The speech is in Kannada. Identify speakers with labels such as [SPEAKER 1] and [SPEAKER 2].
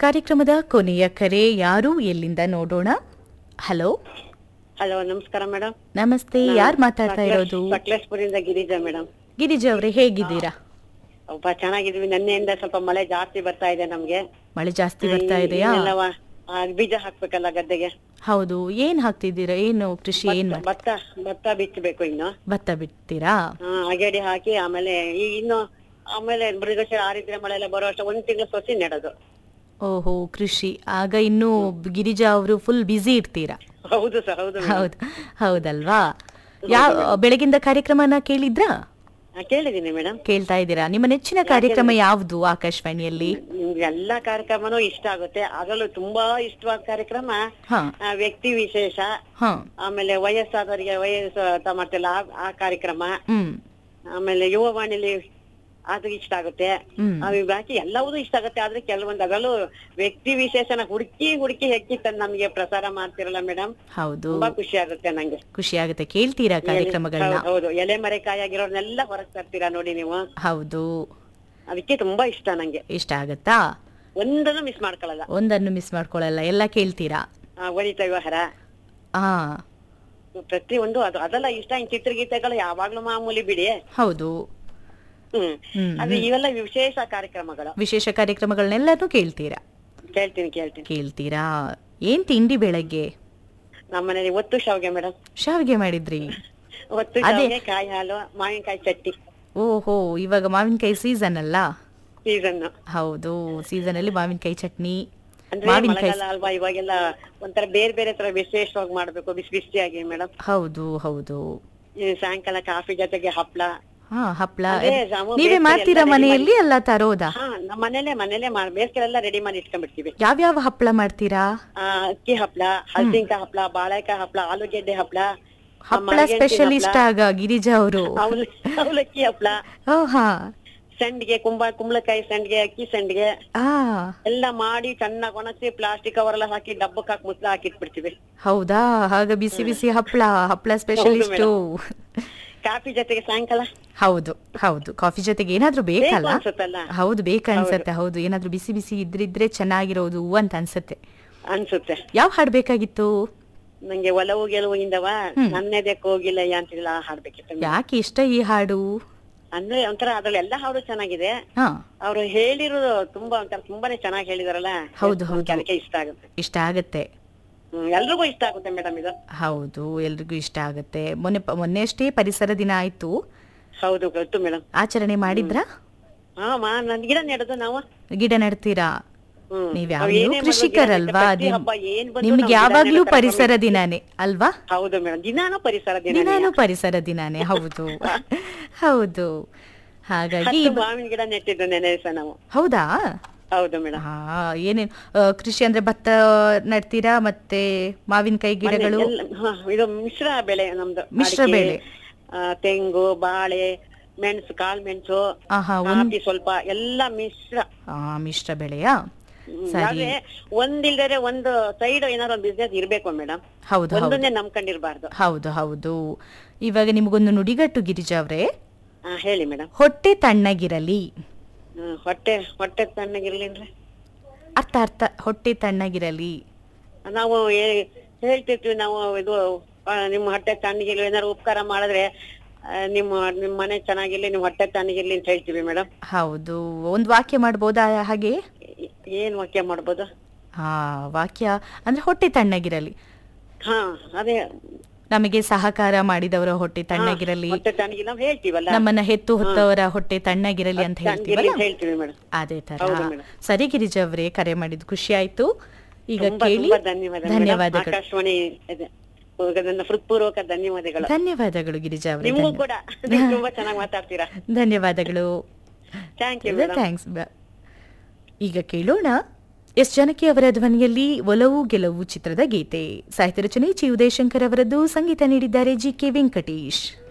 [SPEAKER 1] ಕಾರ್ಯಕ್ರಮದ ಕೊನೆಯ ಕರೆ ಯಾರು ಎಲ್ಲಿಂದ ನೋಡೋಣ ಹಲೋ
[SPEAKER 2] ಹಲೋ ನಮಸ್ಕಾರ ಮೇಡಮ್
[SPEAKER 1] ನಮಸ್ತೆ ಯಾರು ಮಾತಾಡ್ತಾ ಇರೋದು
[SPEAKER 2] ಸಕಲೇಶ್ಪುರಿಂದ ಗಿರಿಜಾ ಮೇಡಮ್
[SPEAKER 1] ಗಿರಿಜಾ ಅವರೇ ಹೇಗಿದ್ದೀರಾ
[SPEAKER 2] ಒಬ್ಬ ಚೆನ್ನಾಗಿದ್ವಿ ನಿನ್ನೆಯಿಂದ ಸ್ವಲ್ಪ ಮಳೆ ಜಾಸ್ತಿ ಬರ್ತಾ ಇದೆ ನಮ್ಗೆ
[SPEAKER 1] ಮಳೆ ಜಾಸ್ತಿ ಬರ್ತಾ ಇದೆಯಾ
[SPEAKER 2] ಇನ್ನೆಲ್ಲ ವ- ಆ, ಬೀಜ ಹಾಕ್ಬೇಕಲ್ಲ ಗದ್ದೆಗೆ
[SPEAKER 1] ಹೌದು ಏನ್ ಹಾಕ್ತಿದ್ದೀರಾ ಏನು ಕೃಷಿ ಏನ್ ಮಾಡ್-
[SPEAKER 2] ಭತ್ತ ಭತ್ತ ಬಿತ್ತಬೇಕು ಇನ್ನು
[SPEAKER 1] ಭತ್ತ ಬಿಡ್ತೀರಾ
[SPEAKER 2] ಆ, ಅಗೇಡಿ ಹಾಕಿ ಆಮೇಲೆ ಈ ಇನ್ನು ಆಮೇಲೆ ಮೃಗಶಿರ ಆರಿದ್ರೆ ಮಳೆ ಎಲ್ಲ ಬರೋ ಅಷ್ಟು ಒಂದ್ ತಿಂಗಳು ಸೊಸಿ ನೆಡೋದು
[SPEAKER 1] ಓಹೋ ಕೃಷಿ ಆಗ ಇನ್ನು ಗಿರಿಜಾ ಅವರು ಫುಲ್ ಬ್ಯುಸಿ ಇರ್ತೀರಾ
[SPEAKER 2] ಹೌದು ಸರ್ ಹೌದು madam.
[SPEAKER 1] ಹೌದು ಹೌದಲ್ವಾ ಯಾವ ಬೆಳಗಿಂದ ಕಾರ್ಯಕ್ರಮನ ಕೇಳಿದ್ರಾ
[SPEAKER 2] ಆ, ಕೇಳಿದೀನಿ ಮೇಡಮ್
[SPEAKER 1] ಕೇಳ್ತಾ ಇದ್ದೀರಾ ನಿಮ್ಮ ನೆಚ್ಚಿನ ಕಾರ್ಯಕ್ರಮ ಯಾವುದು ಆಕಾಶವಾಣಿಯಲ್ಲಿ
[SPEAKER 2] ನಿಮ್ಗೆ ಎಲ್ಲಾ ಕಾರ್ಯಕ್ರಮನೂ ಇಷ್ಟ ಆಗುತ್ತೆ ಅದರಲ್ಲೂ ತುಂಬಾ ಇಷ್ಟವಾದ ಕಾರ್ಯಕ್ರಮ
[SPEAKER 1] ಹಾ
[SPEAKER 2] ಆ, ವ್ಯಕ್ತಿ ವಿಶೇಷ
[SPEAKER 1] ಹಾ
[SPEAKER 2] ಆಮೇಲೆ ವಯಸ್ಸಾದವರಿಗೆ ವಯಸ್ಸು ಅಂತ ಮಾಡ್ತಿಲ್ಲ ಆ- ಆ ಕಾರ್ಯಕ್ರಮ
[SPEAKER 1] ಹ್ಮ್
[SPEAKER 2] ಆಮೇಲೆ ಯುವವಾಣಿಲಿ ಅದು ಇಷ್ಟ ಆಗುತ್ತೆ
[SPEAKER 1] ಹ್ಮ್.
[SPEAKER 2] ಅವು ಬಾಕಿ ಎಲ್ಲವೂ ಇಷ್ಟ ಆಗುತ್ತೆ ಆದ್ರೆ ಕೆಲವೊಂದು ಅದರಲ್ಲೂ ವ್ಯಕ್ತಿ ವಿಶೇಷನ ಹುಡುಕಿ ಹುಡುಕಿ ಹೆಕ್ಕಿ ತಂದು ನಮ್ಗೆ ಪ್ರಸಾರ ಮಾಡ್ತಿರಲ್ಲ ಮೇಡಮ್
[SPEAKER 1] ಹೌದು
[SPEAKER 2] ತುಂಬಾ ಖುಷಿ ಆಗುತ್ತೆ ನಂಗೆ
[SPEAKER 1] ಖುಷಿ ಆಗುತ್ತೆ ಕೇಳ್ತೀರಾ ಕಾರ್ಯಕ್ರಮಗಳನ್ನ
[SPEAKER 2] ಹೌದು, ಹೌದು ಎಲೆ ಮರೆಕಾಯಿ ಆಗಿರೋರ್ನೆಲ್ಲ ಹೊರಗ್ ತರ್ತೀರಾ ನೋಡಿ ನೀವು
[SPEAKER 1] ಹೌದು
[SPEAKER 2] ಅದಕ್ಕೆ ತುಂಬಾ ಇಷ್ಟ ನಂಗೆ
[SPEAKER 1] ಇಷ್ಟ ಆಗತ್ತಾ
[SPEAKER 2] ಒಂದನ್ನು ಮಿಸ್ ಮಾಡ್ಕೊಳ್ಳಲ್ಲ
[SPEAKER 1] ಒಂದನ್ನು ಮಿಸ್ ಮಾಡ್ಕೊಳ್ಳಲ್ಲ ಎಲ್ಲ ಕೇಳ್ತೀರಾ
[SPEAKER 2] ಆ, ವನಿತಾ ವ್ಯವಹಾರ
[SPEAKER 1] ಹಾ
[SPEAKER 2] ಪ್ರತಿ ಒಂದು ಅದು ಅದೆಲ್ಲ ಇಷ್ಟ ಇನ್ ಚಿತ್ರಗೀತೆಗಳು ಯಾವಾಗ್ಲೂ ಮಾಮೂಲಿ ಬಿಡಿ
[SPEAKER 1] ಹೌದು
[SPEAKER 2] ಹ್ಮ್
[SPEAKER 1] ಹ್ಮ್,
[SPEAKER 2] ಅದು ಇವೆಲ್ಲ ವಿಶೇಷ ಕಾರ್ಯಕ್ರಮಗಳು
[SPEAKER 1] ವಿಶೇಷ ಕಾರ್ಯಕ್ರಮಗಳನ್ನೆಲ್ಲನೂ ಕೇಳ್ತೀರಾ
[SPEAKER 2] ಕೇಳ್ತೀನಿ ಕೇಳ್ತೀನಿ
[SPEAKER 1] ಕೇಳ್ತೀರಾ ಏನ್ ತಿಂಡಿ ಬೆಳಗ್ಗೆ
[SPEAKER 2] ನಮ್ಮನೇಲಿ ಒತ್ತು ಶಾವ್ಗೆ ಮೇಡಮ್
[SPEAKER 1] ಶಾವಿಗೆ ಮಾಡಿದ್ರಿ
[SPEAKER 2] ಒತ್ತು
[SPEAKER 1] ಅದೇ.
[SPEAKER 2] ಶಾವ್ಗೆ ಕಾಯಿ ಹಾಲು ಮಾವಿನಕಾಯಿ ಚಟ್ನಿ
[SPEAKER 1] ಓಹೋ ಇವಾಗ ಮಾವಿನಕಾಯಿ ಸೀಸನ್ ಅಲ್ಲ
[SPEAKER 2] ಸೀಸನ್
[SPEAKER 1] ಹೌದು ಸೀಸನ್ ಅಲ್ಲಿ ಮಾವಿನಕಾಯಿ ಚಟ್ನಿ
[SPEAKER 2] ಅಂದ್ರೆ
[SPEAKER 1] ಮಾವಿನಕಾಯಿ
[SPEAKER 2] ಮಳೆಗಾಲ ಅಲ್ವಾ ಇವಾಗೆಲ್ಲ ಒಂಥರ ಬೇರೆ ಬೇರೆ ತರ ವಿಶೇಷವಾಗಿ ಮಾಡ್ಬೇಕು ಬಿಸಿ ಬಿಸಿಯಾಗಿ ಮೇಡಮ್
[SPEAKER 1] ಹೌದು ಹೌದು
[SPEAKER 2] ಸಾಯಂಕಾಲ ಕಾಫಿ ಜೊತೆಗೆ ಹಪ್ಳ
[SPEAKER 1] ಹಾ ಹಪ್ಳ
[SPEAKER 2] ಅದೇ ಜಾಮು
[SPEAKER 1] ನೀವೇ
[SPEAKER 2] ಬೇಸ್ಗೆ
[SPEAKER 1] ಮಾಡ್ತೀರಾ
[SPEAKER 2] ಎಲ್ಲ ready
[SPEAKER 1] ಮನೆಯಲ್ಲಿ ಅಲ್ಲ ತರೋದಾ
[SPEAKER 2] ಹಾ ನಮ್ಮ ಮನೇಲೆ ಮನೇಲೆ ಮಾಡ್ ಬೇಸಿಗೆಲ್ಲ ರೆಡಿ ಮಾಡಿ ಇಟ್ಕೊಂಡ್ಬಿಡ್ತೀವಿ
[SPEAKER 1] ಯಾವ್ಯಾವ ಹಪ್ಳ ಮಾಡ್ತೀರಾ
[SPEAKER 2] ಆ, ಅಕ್ಕಿ ಹಪ್ಳ ಹಲಸಿನಕಾಯಿ ಹಪ್ಳ ಬಾಳೆಕಾಯಿ ಹಪ್ಳ ಆಲೂಗೆಡ್ಡೆ ಹಪ್ಳ
[SPEAKER 1] ಹಪ್ಪಳ ಸ್ಪೆಷಲಿಸ್ಟ್ ಆಗ ಗಿರಿಜಾ ಅವರು
[SPEAKER 2] ಅವಲ್ ಅವಲಕ್ಕಿ ಹಪ್ಳ
[SPEAKER 1] ಓ ಹಾ
[SPEAKER 2] ಸಂಡಿಗೆ ಕುಂಬ ಕುಂಬಳಕಾಯಿ ಸಂಡಿಗೆ ಅಕ್ಕಿ ಸಂಡಿಗೆ
[SPEAKER 1] ಆ
[SPEAKER 2] ಎಲ್ಲ ಮಾಡಿ ಚೆನ್ನಾಗಿ ಒಣಗಿಸಿ ಪ್ಲಾಸ್ಟಿಕ್ ಕವರ್ ಎಲ್ಲ ಹಾಕಿ ಡಬ್ಬಕ್ಕೆ ಹಾಕಿ ಮುಚ್ಚ ಹಾಕಿಟ್ಬಿಡ್ತೀವಿ
[SPEAKER 1] ಹೌದಾ ಆಗ ಬಿಸಿ ಬಿಸಿ ಹಪ್ಳ ಹಪ್ಳ ಸ್ಪೆಷಲಿಸ್ಟು
[SPEAKER 2] ಕಾಫಿ ಜೊತೆಗೆ ಸಾಯಂಕಾಲ
[SPEAKER 1] ಹೌದು ಹೌದು ಕಾಫಿ ಜೊತೆಗೆ ಏನಾದ್ರೂ ಬೇಕಲ್ಲ
[SPEAKER 2] ಬೇಕು ಅನ್ಸುತ್ತಲ್ಲ
[SPEAKER 1] ಹೌದು ಬೇಕು ಅನ್ಸತ್ತೆ ಹೌದು ಏನಾದ್ರೂ ಬಿಸಿ ಬಿಸಿ ಇದ್ರಿದ್ರೆ ಚೆನ್ನಾಗಿರೋದು ಅಂತ ಅನ್ಸತ್ತೆ
[SPEAKER 2] ಅನ್ಸುತ್ತೆ
[SPEAKER 1] ಯಾವ ಹಾಡ್ ಬೇಕಾಗಿತ್ತು
[SPEAKER 2] ನಂಗೆ ಒಲವು ಗೆಲುವು ಇಂದವ ನನ್ನೆದಕ್ಕೆ ಹೋಗಿಲ್ಲ ಅಂತಿಲ್ಲ ಹಾಡ್ಬೇಕಿತ್ತು
[SPEAKER 1] ಯಾಕೆ ಇಷ್ಟ ಈ ಹಾಡು
[SPEAKER 2] ಅಂದ್ರೆ ಒಂಥರ ಅದ್ರಲ್ಲಿ ಎಲ್ಲ ಹಾಡು ಚೆನ್ನಾಗಿದೆ
[SPEAKER 1] ಹಾ
[SPEAKER 2] ಅವ್ರು ಹೇಳಿರೋದು ತುಂಬಾ ಒಂಥರ ತುಂಬಾನೇ ಚೆನ್ನಾಗಿ ಹೇಳಿದಾರಲ್ಲ
[SPEAKER 1] ಹೌದು, ಹೌದು.
[SPEAKER 2] ಅದಕ್ಕೆ ಇಷ್ಟ ಆಗುತ್ತೆ
[SPEAKER 1] ಇಷ್ಟ ಆಗತ್ತೆ
[SPEAKER 2] ಹ್ಮ್ ಎಲ್ರಿಗೂ ಇಷ್ಟ ಆಗುತ್ತೆ ಮೇಡಮ್ ಇದು
[SPEAKER 1] ಹೌದು ಎಲ್ರಿಗೂ ಇಷ್ಟ ಆಗತ್ತೆ ಮೊನ್ನೆ ಪ- ಮೊನ್ನೆ ಅಷ್ಟೇ ಪರಿಸರ ದಿನ ಆಯ್ತು
[SPEAKER 2] ಹೌದು ಗೊತ್ತು ಮೇಡಮ್
[SPEAKER 1] ಆಚರಣೆ ಮಾಡಿದ್ರಾ
[SPEAKER 2] ಹಾ ಮಾ ನನ್ ಗಿಡ ನೆಡೋದು ನಾವು
[SPEAKER 1] ಗಿಡ ನೆಡ್ತೀರಾ
[SPEAKER 2] ಹ್ಮ್.
[SPEAKER 1] ನೀವ್
[SPEAKER 2] ನಾವ್
[SPEAKER 1] ಯಾವಾಗ್ಲೂ
[SPEAKER 2] ಏನೇ ಮಾಡ್ಬೇಕು,
[SPEAKER 1] ಕೃಷಿಕರಲ್ವಾ
[SPEAKER 2] ಪ್ರತಿ
[SPEAKER 1] ನಿಮ್-
[SPEAKER 2] ಹಬ್ಬ ಏನ್ ಬಂದ್ರು
[SPEAKER 1] ನಿಮ್ಗೆ
[SPEAKER 2] ನಾವ್ ಗಿಡ
[SPEAKER 1] ಯಾವಾಗ್ಲೂ
[SPEAKER 2] ನೆಡೋ ಕಾರ್ಯಕ್ರಮ
[SPEAKER 1] ಪರಿಸರ ದಿನಾನೇ ಅಲ್ವಾ
[SPEAKER 2] ಹೌದು ಮೇಡಮ್ ದಿನಾನು ಪರಿಸರ ದಿನ
[SPEAKER 1] ದಿನಾನು ಪರಿಸರ ದಿನಾನೇ ಹೌದು ಹೌದು ಹಾಗಾಗಿ
[SPEAKER 2] ಹತ್ತು ಮಾವಿನ ಗಿಡ ನೆಟ್ಟಿದ್ದು ನೆನೆ ದಿವಸ ನಾವು
[SPEAKER 1] ಹೌದಾ
[SPEAKER 2] ಹೌದು ಮೇಡಮ್
[SPEAKER 1] ಹಾ ಏನೇನು ಆ, ಕೃಷಿ ಅಂದ್ರೆ ಭತ್ತ ನಡ್ತೀರಾ ಮತ್ತೆ ಮಾವಿನಕಾಯಿ ಗಿಡಗಳು
[SPEAKER 2] ಇದು ಮಿಶ್ರ ಬೆಳೆ ನಮ್ದು
[SPEAKER 1] ಮಿಶ್ರ
[SPEAKER 2] ಅಡಿಕೆ,
[SPEAKER 1] ಬೆಳೆ.
[SPEAKER 2] ಆ, ತೆಂಗು ಬಾಳೆ ಮೆಣಸು ಕಾಳು ಮೆಣಸು
[SPEAKER 1] ಆಹಾ ಒಂದ್
[SPEAKER 2] ಕಾಫಿ ಸ್ವಲ್ಪ ಎಲ್ಲ ಮಿಶ್ರ
[SPEAKER 1] ಆ, ಮಿಶ್ರ ಬೆಳೆಯಾ
[SPEAKER 2] ಹ್ಮ್,
[SPEAKER 1] ಸರಿ
[SPEAKER 2] ಆದ್ರೆ ಒಂದಿಲ್ದರೆ ಒಂದು ಸೈಡ್ ಏನಾದ್ರು ಒಂದು ಬಿಸ್ನೆಸ್ ಇರ್ಬೇಕು ಮೇಡಮ್
[SPEAKER 1] ಹೌದು ಹೌದು
[SPEAKER 2] ಒಂದನ್ನೇ ನಂಬ್ಕೊಂಡಿರ್ಬಾರ್ದು
[SPEAKER 1] ಹೌದು ಹೌದು ಇವಾಗ ನಿಮಗೊಂದು ನುಡಿಗಟ್ಟು ಗಿರಿಜಾ ಅವ್ರೆ
[SPEAKER 2] ಹಾ ಹೇಳಿ ಮೇಡಮ್
[SPEAKER 1] ಹೊಟ್ಟೆ ತಣ್ಣಗಿರಲಿ
[SPEAKER 2] ಹೊಟ್ಟೆ ಹೊಟ್ಟೆ ತಣ್ಣಗಿರ್ಲಿನ್ರಿ
[SPEAKER 1] ಅರ್ಥ ಅರ್ಥ ಹೊಟ್ಟೆ ತಣ್ಣಗಿರಲಿ
[SPEAKER 2] ನಾವು ಹೇ- ಹೇಳ್ತಿರ್ತೀವಿ ನಾವು ಇದು ಆ, ನಿಮ್ಮ ಹೊಟ್ಟೆ ತಣ್ಣಗಿರ್ಲಿ ಏನಾದ್ರು ಉಪಕಾರ ಮಾಡಿದ್ರೆ ಆ, ನಿಮ್ಮ ನಿಮ್ಮ ಮನೆ ಚೆನ್ನಾಗಿರ್ಲಿ ನಿಮ್ಮ ಹೊಟ್ಟೆ ತಣ್ಣಗಿರ್ಲಿ ಅಂತ ಹೇಳ್ತೀವಿ ಮೇಡಮ್
[SPEAKER 1] ಹೌದು ಒಂದು ವಾಕ್ಯ ಮಾಡ್ಬೋದಾ ಹಾಗೆ
[SPEAKER 2] ಏನ್ ವಾಕ್ಯ ಮಾಡ್ಬೋದು
[SPEAKER 1] ಹಾ ವಾಕ್ಯ ಅಂದ್ರೆ ಹೊಟ್ಟೆ ತಣ್ಣಗಿರಲಿ
[SPEAKER 2] ಹಾ ಅದೇ
[SPEAKER 1] ನಮಗೆ ಸಹಕಾರ ಮಾಡಿದವರ ಹೊಟ್ಟೆ ತಣ್ಣಗಿರಲಿ
[SPEAKER 2] ಹೊಟ್ಟೆ ತಣ್ಣಗಿರ್ಲಿ ನಾವು ಹೇಳ್ತೀವಲ್ಲ
[SPEAKER 1] ನಮ್ಮನ್ನ ಹೆತ್ತು ಹೊತ್ತವರ ಹೊಟ್ಟೆ ತಣ್ಣಗಿರಲಿ ಅಂತ
[SPEAKER 2] ತಣ್ಣಗಿರ್ಲಿ
[SPEAKER 1] ಹೇಳ್ತೀವಲ್ಲ
[SPEAKER 2] ಅಂತ ಹೇಳ್ತೀವಿ ಮೇಡಮ್
[SPEAKER 1] ಅದೇ ತರ
[SPEAKER 2] ಹೌದು ಮೇಡಮ್.
[SPEAKER 1] ಸರಿ ಗಿರಿಜಾ ಅವರೇ ಕರೆ ಮಾಡಿದ್ ಖುಷಿ ಆಯ್ತು ಈಗ
[SPEAKER 2] ತುಂಬಾ
[SPEAKER 1] ಕೇಳಿ
[SPEAKER 2] ತುಂಬಾ ಧನ್ಯವಾದ
[SPEAKER 1] ಧನ್ಯವಾದಗಳು
[SPEAKER 2] ಆಕಾಶವಾಣಿ ಇದೆ. ನನ್ನ ಹೃತ್ಪೂರ್ವಕ ಧನ್ಯವಾದಗಳು
[SPEAKER 1] ಧನ್ಯವಾದಗಳು ಗಿರಿಜಾ ಅವರೇ
[SPEAKER 2] ನಿಮಗೂ
[SPEAKER 1] ಧನ್ಯ-
[SPEAKER 2] ಕೂಡ ನೀವು ತುಂಬಾ ಚೆನ್ನಾಗಿ ಮಾತಾಡ್ತೀರಾ
[SPEAKER 1] ಧನ್ಯವಾದಗಳು
[SPEAKER 2] ಥ್ಯಾಂಕ್ ಯು ಮೇಡಮ್
[SPEAKER 1] ಥ್ಯಾಂಕ್ಸ್ ಈಗ ಕೇಳೋಣ ಎಸ್ ಜಾನಕಿ ಅವರ ಧ್ವನಿಯಲ್ಲಿ ಒಲವು ಗೆಲುವು ಚಿತ್ರದ ಗೀತೆ ಸಾಹಿತ್ಯ ರಚನೆ ಚಿ ಉದಯಶಂಕರ್ ಅವರದ್ದು ಸಂಗೀತ ನೀಡಿದ್ದಾರೆ ಜಿ ಕೆ ವೆಂಕಟೇಶ್